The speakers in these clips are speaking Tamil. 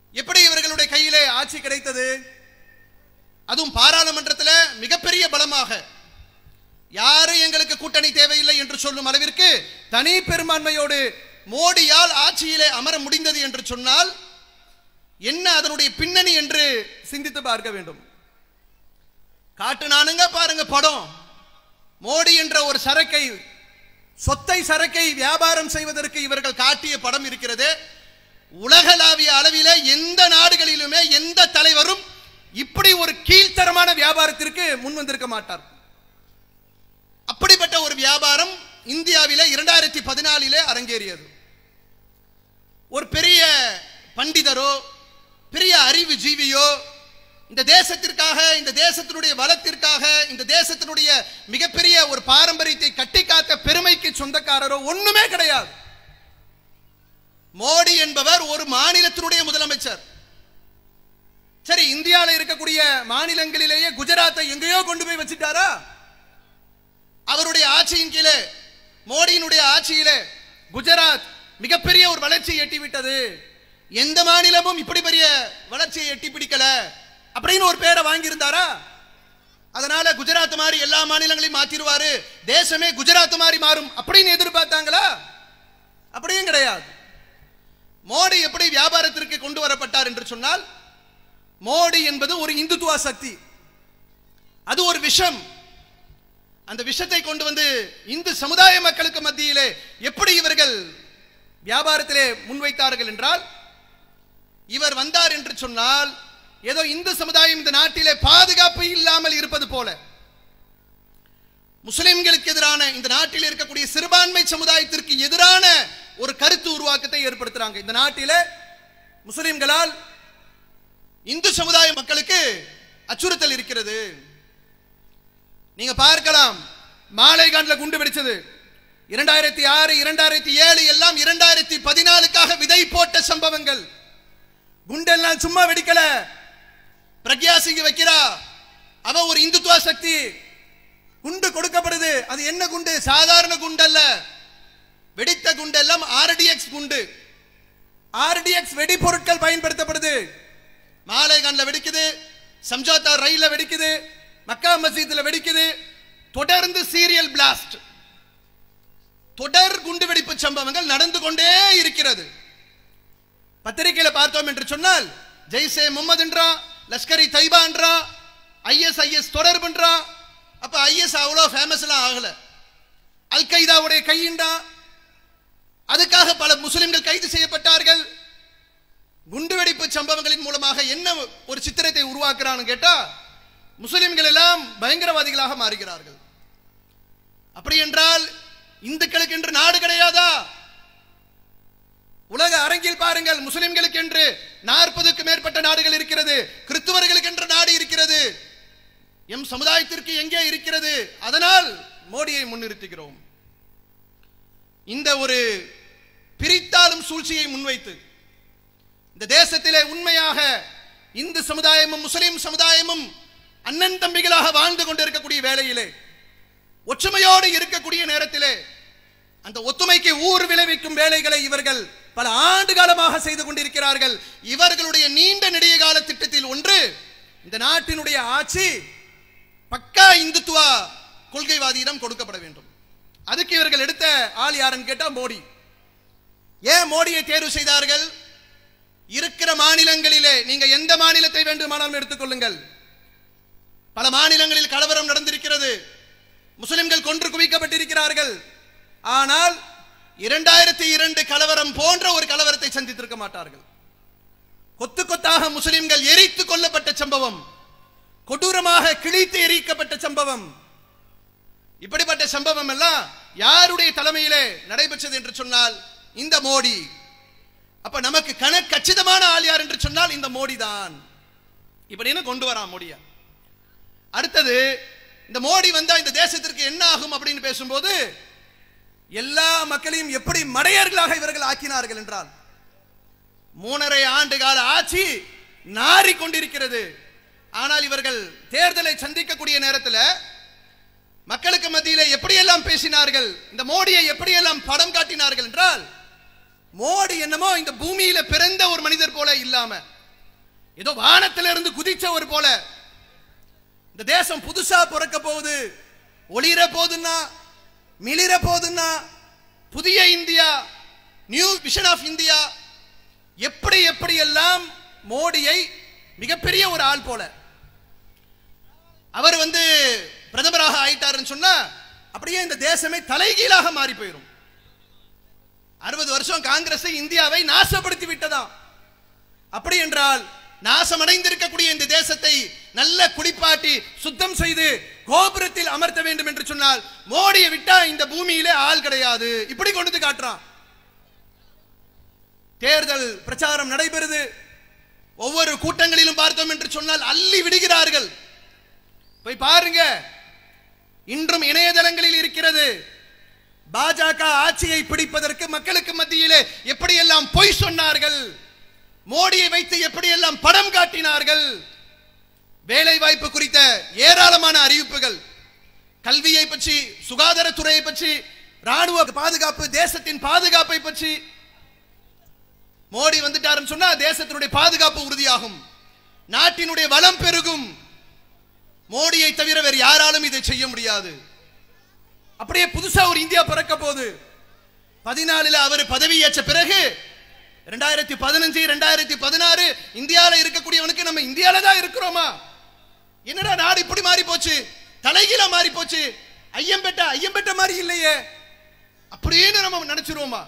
எப்படி இவர்களுடைய கையிலே ஆட்சி கிடைத்தது அதுவும் பாராளுமன்றத்தில் மிகப்பெரிய பலமாக யாரும் எங்களுக்கு கூட்டணி தேவையில்லை என்று சொல்லும் அளவிற்கு தனி பெரும்பான்மையோடு மோடியால் ஆட்சியிலே அமர முடிந்தது என்று சொன்னால் என்ன அதனுடைய பின்னணி என்று சிந்தித்து பார்க்க வேண்டும் காட்டு நானுங்க பாருங்க படம் மோடி என்ற ஒரு சரக்கை சொத்தை சரக்கை வியாபாரம் செய்வதற்கு இவர்கள் காட்டிய படம் இருக்கிறது உலகளாவிய அளவிலே எந்த நாடுகளிலுமே எந்த தலைவரும் இப்படி ஒரு கீழ்த்தரமான வியாபாரத்திற்கு முன் வந்திருக்க மாட்டார் அப்படிப்பட்ட ஒரு வியாபாரம் இந்தியாவிலே இரண்டாயிரத்தி பதினாலிலே அரங்கேறியது ஒரு பெரிய பண்டிதரோ பெரிய அறிவு ஜீவியோ இந்த தேசத்திற்காக இந்த தேசத்தினுடைய வளத்திற்காக இந்த தேசத்தினுடைய மிகப்பெரிய ஒரு பாரம்பரியத்தை கட்டி காத்த பெருமைக்கு சொந்தக்காரரோ ஒண்ணுமே கிடையாது மோடி என்பவர் ஒரு மாநிலத்தினுடைய முதலமைச்சர் சரி இந்தியாவில் இருக்கக்கூடிய மாநிலங்களிலேயே குஜராத்தை எங்கேயோ கொண்டு போய் வச்சுட்டாரா அவருடைய ஆட்சியின் கீழே மோடியினுடைய ஆட்சியிலே குஜராத் மிகப்பெரிய ஒரு வளர்ச்சியை எட்டிவிட்டது எந்த மாநிலமும் இப்படி பெரிய வளர்ச்சியை எட்டி பிடிக்கல அப்படின்னு ஒரு பேரை வாங்கியிருந்தாரா அதனால குஜராத் மாதிரி எல்லா மாநிலங்களையும் மாத்திருவாரு தேசமே குஜராத் மாதிரி மாறும் அப்படின்னு எதிர்பார்த்தாங்களா அப்படியும் கிடையாது மோடி எப்படி வியாபாரத்திற்கு கொண்டு வரப்பட்டார் என்று சொன்னால் மோடி என்பது ஒரு இந்துத்துவ சக்தி அது ஒரு விஷம் அந்த விஷத்தை கொண்டு வந்து இந்து சமுதாய மக்களுக்கு மத்தியிலே எப்படி இவர்கள் வியாபாரத்திலே முன்வைத்தார்கள் என்றால் இவர் வந்தார் என்று சொன்னால் ஏதோ இந்து சமுதாயம் இந்த நாட்டிலே பாதுகாப்பு இல்லாமல் இருப்பது போல முஸ்லிம்களுக்கு எதிரான இந்த நாட்டில் இருக்கக்கூடிய சிறுபான்மை சமுதாயத்திற்கு எதிரான ஒரு கருத்து உருவாக்கத்தை ஏற்படுத்துறாங்க இந்த நாட்டிலே முஸ்லிம்களால் இந்து சமுதாய மக்களுக்கு அச்சுறுத்தல் இருக்கிறது நீங்க பார்க்கலாம் மாலைகான்ல குண்டு வெடிச்சது இரண்டாயிரத்தி ஆறு இரண்டாயிரத்தி ஏழு எல்லாம் இரண்டாயிரத்தி பதினாலுக்காக விதை போட்ட சம்பவங்கள் குண்டெல்லாம் சும்மா வெடிக்கல பிரக்யா சிங் வைக்கிறா அவ ஒரு இந்துத்துவ சக்தி குண்டு கொடுக்கப்படுது அது என்ன குண்டு சாதாரண குண்டு அல்ல வெடித்த குண்டு எல்லாம் ஆர்டிஎக்ஸ் குண்டு ஆர்டிஎக்ஸ் வெடிபொருட்கள் பயன்படுத்தப்படுது மாலைகான்ல வெடிக்குது சம்ஜோதா ரயில்ல வெடிக்குது மக்கா மசீதுல வெடிக்குது தொடர்ந்து சீரியல் பிளாஸ்ட் தொடர் குண்டுவெடிப்பு சம்பவங்கள் நடந்து கொண்டே இருக்கிறது பத்திரிகையில பார்த்தோம் என்று சொன்னால் ஜெய்சே முகமதுன்றா லஷ்கரி தைபான்றா ஐஎஸ் ஐஎஸ் தொடர்புன்றா அப்ப ஐஎஸ் அவ்வளோ ஃபேமஸ் எல்லாம் ஆகல அல் கைதாவுடைய கையின்றா அதுக்காக பல முஸ்லிம்கள் கைது செய்யப்பட்டார்கள் குண்டுவெடிப்பு சம்பவங்களின் மூலமாக என்ன ஒரு சித்திரத்தை உருவாக்குறான்னு கேட்டா முஸ்லிம்கள் எல்லாம் பயங்கரவாதிகளாக மாறுகிறார்கள் அப்படி என்றால் இந்துக்களுக்கு என்று நாடு கிடையாதா உலக அரங்கில் பாருங்கள் முஸ்லிம்களுக்கு என்று நாற்பதுக்கு மேற்பட்ட நாடுகள் இருக்கிறது கிறிஸ்துவர்களுக்கு என்று நாடு இருக்கிறது எம் சமுதாயத்திற்கு எங்கே இருக்கிறது அதனால் மோடியை முன்னிறுத்துகிறோம் இந்த ஒரு பிரித்தாலும் சூழ்ச்சியை முன்வைத்து இந்த தேசத்திலே உண்மையாக இந்து சமுதாயமும் முஸ்லிம் சமுதாயமும் அண்ணன் தம்பிகளாக வாழ்ந்து கொண்டிருக்கக்கூடிய வேளையிலே ஒற்றுமையோடு இருக்கக்கூடிய நேரத்திலே அந்த ஒத்துமைக்கு ஊர் விளைவிக்கும் வேலைகளை இவர்கள் பல ஆண்டு காலமாக செய்து கொண்டிருக்கிறார்கள் இவர்களுடைய நீண்ட நெடிய கால திட்டத்தில் ஒன்று இந்த நாட்டினுடைய ஆட்சி பக்கா இந்துத்துவ கொள்கைவாதியிடம் கொடுக்கப்பட வேண்டும் அதுக்கு இவர்கள் எடுத்த ஆள் யாருன்னு கேட்டா மோடி ஏன் மோடியை தேர்வு செய்தார்கள் இருக்கிற மாநிலங்களிலே நீங்க எந்த மாநிலத்தை வேண்டுமானாலும் எடுத்துக்கொள்ளுங்கள் பல மாநிலங்களில் கலவரம் நடந்திருக்கிறது முஸ்லிம்கள் கொன்று குவிக்கப்பட்டிருக்கிறார்கள் ஆனால் இரண்டாயிரத்தி இரண்டு கலவரம் போன்ற ஒரு கலவரத்தை சந்தித்திருக்க மாட்டார்கள் கொத்து கொத்தாக முஸ்லிம்கள் எரித்து கொல்லப்பட்ட சம்பவம் கொடூரமாக கிழித்து எரிக்கப்பட்ட சம்பவம் இப்படிப்பட்ட சம்பவம் எல்லாம் யாருடைய தலைமையிலே நடைபெற்றது என்று சொன்னால் இந்த மோடி அப்ப நமக்கு கணக்கு கச்சிதமான ஆள் யார் என்று சொன்னால் இந்த மோடி தான் இப்படின்னு கொண்டு வரான் மோடியா அடுத்தது இந்த மோடி வந்தா இந்த தேசத்திற்கு என்ன ஆகும் அப்படின்னு பேசும்போது எல்லா மக்களையும் எப்படி மடையர்களாக இவர்கள் ஆக்கினார்கள் என்றால் மூணரை ஆண்டு கால ஆட்சி நாறி கொண்டிருக்கிறது ஆனால் இவர்கள் தேர்தலை சந்திக்கக்கூடிய நேரத்தில் மக்களுக்கு மத்தியிலே எப்படியெல்லாம் பேசினார்கள் இந்த மோடியை எப்படியெல்லாம் படம் காட்டினார்கள் என்றால் மோடி என்னமோ இந்த பூமியில பிறந்த ஒரு மனிதர் போல இல்லாம ஏதோ வானத்திலிருந்து குதிச்ச ஒரு போல இந்த தேசம் புதுசா பிறக்க போகுது ஒளிர போகுதுன்னா மிளிர போகுதுன்னா புதிய India new vision of India எப்படி எப்படி எல்லாம் மோடியை மிகப்பெரிய ஒரு ஆள் போல அவர் வந்து பிரதமராக ஆயிட்டாருன்னு சொன்னா அப்படியே இந்த தேசமே தலைகீழாக மாறி போயிடும் அறுபது வருஷம் காங்கிரஸ் இந்தியாவை நாசப்படுத்தி விட்டதாம் அப்படி என்றால் நாசமடைந்திருக்கக்கூடிய இந்த தேசத்தை நல்ல குடிப்பாட்டி சுத்தம் செய்து கோபுரத்தில் அமர்த்த வேண்டும் என்று சொன்னால் மோடியை விட்டா இந்த பூமியிலே ஆள் கிடையாது இப்படி கொண்டு வந்து காட்டுறான் தேர்தல் பிரச்சாரம் நடைபெறுது ஒவ்வொரு கூட்டங்களிலும் பார்த்தோம் என்று சொன்னால் அள்ளி விடுகிறார்கள் போய் பாருங்க இன்றும் இணையதளங்களில் இருக்கிறது பாஜக ஆட்சியை பிடிப்பதற்கு மக்களுக்கு மத்தியிலே எப்படியெல்லாம் பொய் சொன்னார்கள் மோடியை வைத்து எப்படியெல்லாம் படம் காட்டினார்கள் வேலை வாய்ப்பு குறித்த ஏராளமான அறிவிப்புகள் கல்வியை பற்றி சுகாதாரத்துறையை பற்றி ராணுவ பாதுகாப்பு தேசத்தின் பாதுகாப்பை பற்றி மோடி வந்துட்டாருன்னு சொன்னா தேசத்தினுடைய பாதுகாப்பு உறுதியாகும் நாட்டினுடைய வளம் பெருகும் மோடியை தவிர வேறு யாராலும் இதை செய்ய முடியாது அப்படியே புதுசா ஒரு இந்தியா பிறக்க போகுது பதினாலுல அவர் பதவியேற்ற பிறகு ரெண்டாயிரத்தி பதினஞ்சு ரெண்டாயிரத்தி பதினாறு இந்தியால இருக்கக்கூடியவனுக்கு நம்ம இந்தியால தான் இருக்கிறோமா என்னடா நாடு இப்படி மாறி போச்சு தலைகீழ மாறி போச்சு ஐயம்பெட்ட ஐயம்பெட்ட மாதிரி இல்லையே அப்படின்னு நம்ம நினைச்சிருவோமா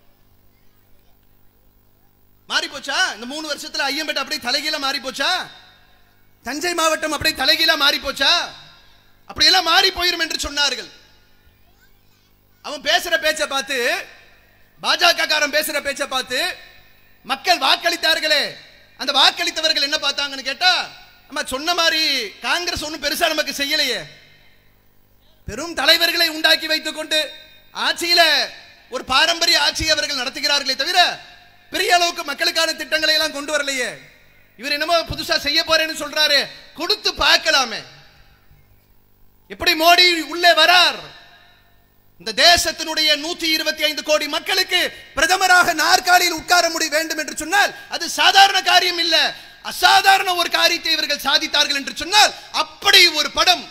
மாறி போச்சா இந்த மூணு வருஷத்துல ஐயம்பேட்டை அப்படியே தலைகீழ மாறி போச்சா தஞ்சை மாவட்டம் அப்படியே தலைகீழ மாறி போச்சா அப்படியெல்லாம் மாறி போயிரும் என்று சொன்னார்கள் அவன் பேசுற பேச்சை பார்த்து பாஜக காரன் பேசுற பேச்சை பார்த்து மக்கள் வாக்களித்தார்களே அந்த வாக்களித்தவர்கள் என்ன பார்த்தாங்கன்னு கேட்டா நம்ம சொன்ன மாதிரி காங்கிரஸ் ஒன்றும் பெருசா நமக்கு செய்யலையே பெரும் தலைவர்களை உண்டாக்கி வைத்துக் கொண்டு ஆட்சியில ஒரு பாரம்பரிய ஆட்சியை அவர்கள் நடத்துகிறார்களே தவிர பெரிய அளவுக்கு மக்களுக்கான திட்டங்களை எல்லாம் கொண்டு வரலையே இவர் என்னமோ புதுசா செய்ய போறேன்னு சொல்றாரு கொடுத்து பார்க்கலாமே எப்படி மோடி உள்ளே வரார் இந்த தேசத்தினுடைய நூத்தி இருபத்தி ஐந்து கோடி மக்களுக்கு பிரதமராக நாற்காலியில் உட்கார முடிய வேண்டும் என்று சொன்னால் அது சாதாரண காரியம் இல்ல அசாதாரண ஒரு காரியத்தை இவர்கள் சாதித்தார்கள் என்று சொன்னால் அப்படி ஒரு படம்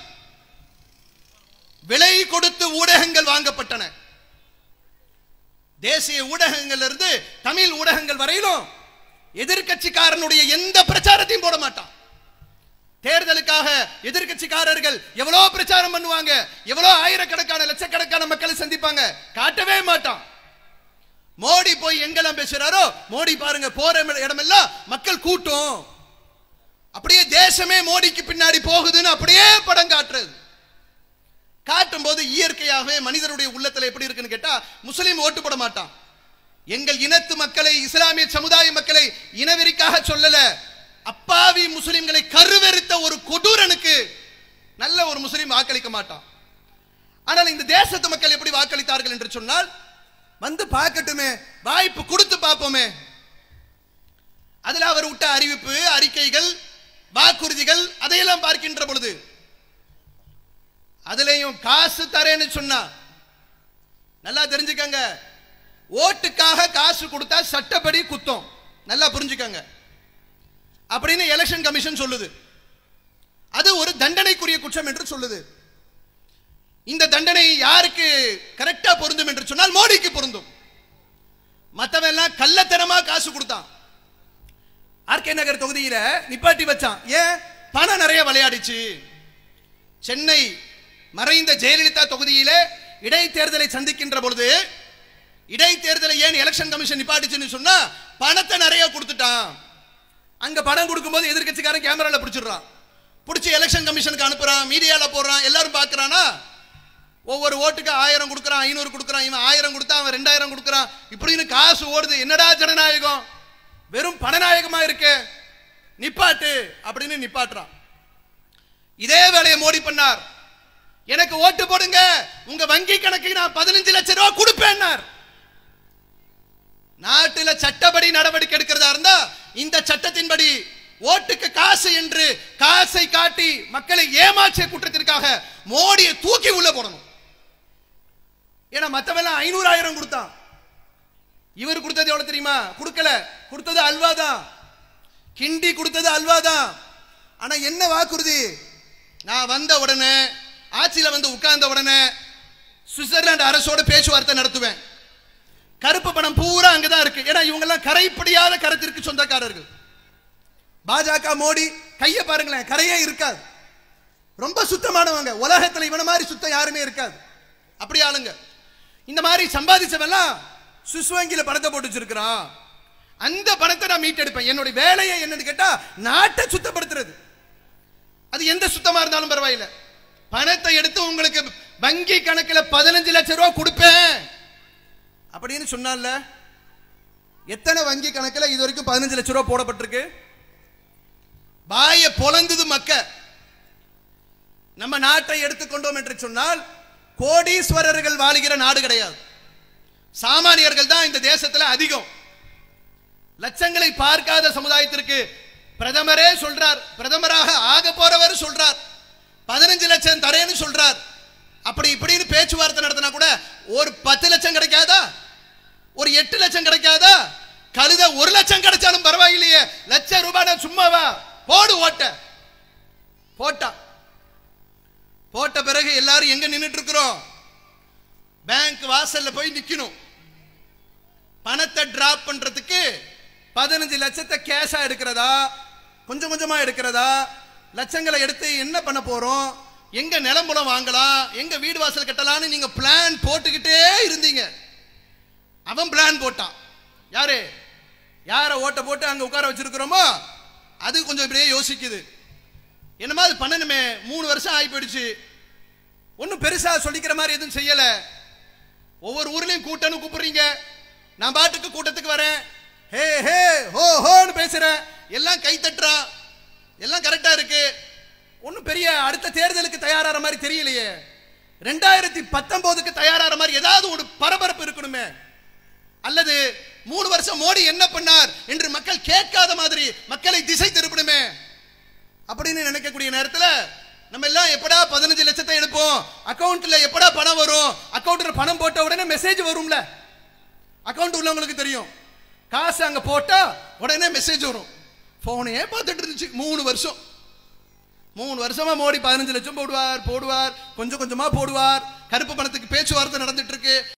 விலை கொடுத்து ஊடகங்கள் வாங்கப்பட்டன தேசிய ஊடகங்கள் இருந்து தமிழ் ஊடகங்கள் வரையிலும் எதிர்க்கட்சிக்காரனுடைய எந்த பிரச்சாரத்தையும் போட மாட்டான் தேர்தலுக்காக எதிர்க்கட்சிக்காரர்கள் எவ்வளவு பிரச்சாரம் பண்ணுவாங்க எவ்வளவு ஆயிரக்கணக்கான லட்சக்கணக்கான மக்களை சந்திப்பாங்க காட்டவே மாட்டான் மோடி போய் எங்கெல்லாம் பேசுறாரோ மோடி பாருங்க போற இடமெல்லாம் மக்கள் கூட்டம் அப்படியே தேசமே மோடிக்கு பின்னாடி போகுதுன்னு அப்படியே படம் காட்டுறது காட்டும் போது இயற்கையாகவே மனிதனுடைய உள்ளத்துல எப்படி இருக்குன்னு கேட்டா முஸ்லீம் ஓட்டு போட மாட்டான் எங்கள் இனத்து மக்களை இஸ்லாமிய சமுதாய மக்களை இனவெறிக்காக சொல்லல அப்பாவி முஸ்லிம்களை கருவெறுத்த ஒரு கொடூரனுக்கு நல்ல ஒரு முஸ்லீம் வாக்களிக்க மாட்டான் ஆனால் இந்த தேசத்து மக்கள் எப்படி வாக்களித்தார்கள் என்று சொன்னால் வந்து பார்க்கட்டுமே வாய்ப்பு கொடுத்து பார்ப்போமே அதுல அவர் விட்ட அறிவிப்பு அறிக்கைகள் வாக்குறுதிகள் அதையெல்லாம் பார்க்கின்ற பொழுது அதுலயும் காசு தரேன்னு சொன்னா நல்லா தெரிஞ்சுக்கங்க ஓட்டுக்காக காசு கொடுத்தா சட்டப்படி குத்தம் நல்லா புரிஞ்சுக்கங்க அப்படின்னு எலெக்ஷன் கமிஷன் சொல்லுது அது ஒரு தண்டனைக்குரிய குற்றம் என்று சொல்லுது இந்த தண்டனை யாருக்கு கரெக்டா பொருந்தும் என்று சொன்னால் மோடிக்கு பொருந்தும் மத்தவன் எல்லாம் கள்ளத்தனமா காசு கொடுத்தான் ஆர்கே நகர் தொகுதியில நிப்பாட்டி வச்சான் ஏன் பணம் நிறைய விளையாடிச்சு சென்னை மறைந்த ஜெயலலிதா தொகுதியிலே இடைத்தேர்தலை சந்திக்கின்ற பொழுது இடைத்தேர்தலை ஏன் எலெக்ஷன் கமிஷன் நிப்பாட்டுச்சுன்னு சொன்னா பணத்தை நிறைய கொடுத்துட்டான் அங்க பணம் கொடுக்கும்போது எதிர்க்கட்சிக்காரன் கேமரால பிடிச்சிடுறான் பிடிச்சி எலெக்ஷன் கமிஷனுக்கு அனுப்புறான் மீடியால போடுறான் எல்லாரும் பார்க்கறானா ஒவ்வொரு ஓட்டுக்கு ஆயிரம் கொடுக்குறான் ஐநூறு கொடுக்குறான் இவன் ஆயிரம் கொடுத்தா அவன் ரெண்டாயிரம் கொடுக்குறான் இப்படின்னு காசு ஓடுது என்னடா ஜனநாயகம் வெறும் பணநாயகமா இருக்கு நிப்பாட்டு அப்படின்னு நிப்பாட்டுறான் இதே வேலையை மோடி பண்ணார் எனக்கு ஓட்டு போடுங்க உங்க வங்கி கணக்கு நான் பதினஞ்சு லட்சம் ரூபாய் கொடுப்பேன்னார் நாட்டுல சட்டப்படி நடவடிக்கை எடுக்கிறதா இருந்தா இந்த சட்டத்தின்படி ஓட்டுக்கு காசு என்று காசை காட்டி மக்களை ஏமாற்றிய குற்றத்திற்காக மோடியை தூக்கி உள்ள போடணும் ஏன்னா மத்தவெல்லாம் ஐநூறாயிரம் கொடுத்தான் இவர் கொடுத்தது எவ்வளவு தெரியுமா கொடுக்கல கொடுத்தது அல்வா தான் கிண்டி கொடுத்தது அல்வா தான் ஆனா என்ன வாக்குறுதி நான் வந்த உடனே ஆட்சியில வந்து உட்கார்ந்த உடனே சுவிட்சர்லாந்து அரசோட பேச்சுவார்த்தை நடத்துவேன் கருப்பு பணம் பூரா அங்கதான் இருக்கு ஏன்னா இவங்க எல்லாம் கரைப்படியாத கருத்திற்கு சொந்தக்காரர்கள் பாஜக மோடி கைய பாருங்களேன் கரையே இருக்காது ரொம்ப சுத்தமானவங்க உலகத்துல இவன மாதிரி சுத்தம் யாருமே இருக்காது அப்படி ஆளுங்க இந்த மாதிரி சம்பாதிச்சவெல்லாம் சுவிஸ் வங்கியில பணத்தை போட்டு வச்சிருக்கிறான் அந்த பணத்தை நான் மீட்டெடுப்பேன் என்னுடைய வேலையை என்னன்னு கேட்டா நாட்டை சுத்தப்படுத்துறது அது எந்த சுத்தமா இருந்தாலும் பரவாயில்லை பணத்தை எடுத்து உங்களுக்கு வங்கி கணக்குல பதினஞ்சு லட்சம் ரூபாய் கொடுப்பேன் அப்படின்னு சொன்னால எத்தனை வங்கி கணக்குல இது வரைக்கும் பதினஞ்சு லட்சம் ரூபாய் போடப்பட்டிருக்கு வாய பொலந்தது மக்க நம்ம நாட்டை எடுத்துக்கொண்டோம் என்று சொன்னால் கோடீஸ்வரர்கள் வாழுகிற நாடு கிடையாது சாமானியர்கள் தான் இந்த தேசத்துல அதிகம் லட்சங்களை பார்க்காத சமுதாயத்திற்கு பிரதமரே சொல்றார் பிரதமராக ஆக போறவர் சொல்றார் பதினஞ்சு லட்சம் தரேன்னு சொல்றார் அப்படி இப்படின்னு பேச்சுவார்த்தை நடத்தினா கூட ஒரு பத்து லட்சம் கிடைக்காதா ஒரு எட்டு லட்சம் கிடைக்காதா கழுத ஒரு லட்சம் கிடைச்சாலும் பரவாயில்லையே லட்சம் ரூபாய் சும்மாவா போடு ஓட்ட போட்டா போட்ட பிறகு எல்லாரும் எங்க நின்னுட்டு இருக்கிறோம் பேங்க் வாசல்ல போய் நிக்கணும் பணத்தை டிராப் பண்றதுக்கு பதினஞ்சு லட்சத்தை கேஷா எடுக்கிறதா கொஞ்சம் கொஞ்சமா எடுக்கிறதா லட்சங்களை எடுத்து என்ன பண்ண போறோம் எங்க நிலம்புலம் வாங்கலாம் எங்க வீடு வாசல் கட்டலாம்னு நீங்க பிளான் போட்டுக்கிட்டே இருந்தீங்க அவன் பிளான் போட்டான் யாரு யாரை ஓட்ட போட்டு அங்க உட்கார வச்சிருக்கிறோமோ அது கொஞ்சம் இப்படியே யோசிக்குது என்னமா அது பண்ணணுமே மூணு வருஷம் ஆகி போயிடுச்சு ஒன்றும் பெருசா சொல்லிக்கிற மாதிரி எதுவும் செய்யல ஒவ்வொரு ஊர்லயும் கூட்டம்னு கூப்பிடுறீங்க நான் பாட்டுக்கு கூட்டத்துக்கு வரேன் ஹே ஹே ஹோ ஹோன்னு பேசுறேன் எல்லாம் கை தட்டுறான் எல்லாம் கரெக்டா இருக்கு ஒன்றும் பெரிய அடுத்த தேர்தலுக்கு தயாராகிற மாதிரி தெரியலையே ரெண்டாயிரத்தி பத்தொன்பதுக்கு தயாராகிற மாதிரி ஏதாவது ஒரு பரபரப்பு இருக்கணுமே அல்லது மூணு வருஷம் மோடி என்ன பண்ணார் என்று மக்கள் கேட்காத மாதிரி மக்களை திசை திருப்பணுமே அப்படின்னு நினைக்கக்கூடிய நேரத்துல நம்ம எல்லாம் எப்படா பதினஞ்சு லட்சத்தை எடுப்போம் அக்கவுண்ட்ல எப்படா பணம் வரும் அக்கவுண்ட்ல பணம் போட்ட உடனே மெசேஜ் வரும்ல அக்கவுண்ட் உள்ளவங்களுக்கு தெரியும் காசு அங்க போட்டா உடனே மெசேஜ் வரும் போனையே பார்த்துட்டு இருந்துச்சு மூணு வருஷம் மூணு வருஷமா மோடி பதினஞ்சு லட்சம் போடுவார் போடுவார் கொஞ்சம் கொஞ்சமா போடுவார் கருப்பு பணத்துக்கு பேச்சுவார்த்தை நடந்துட்டு இருக்கு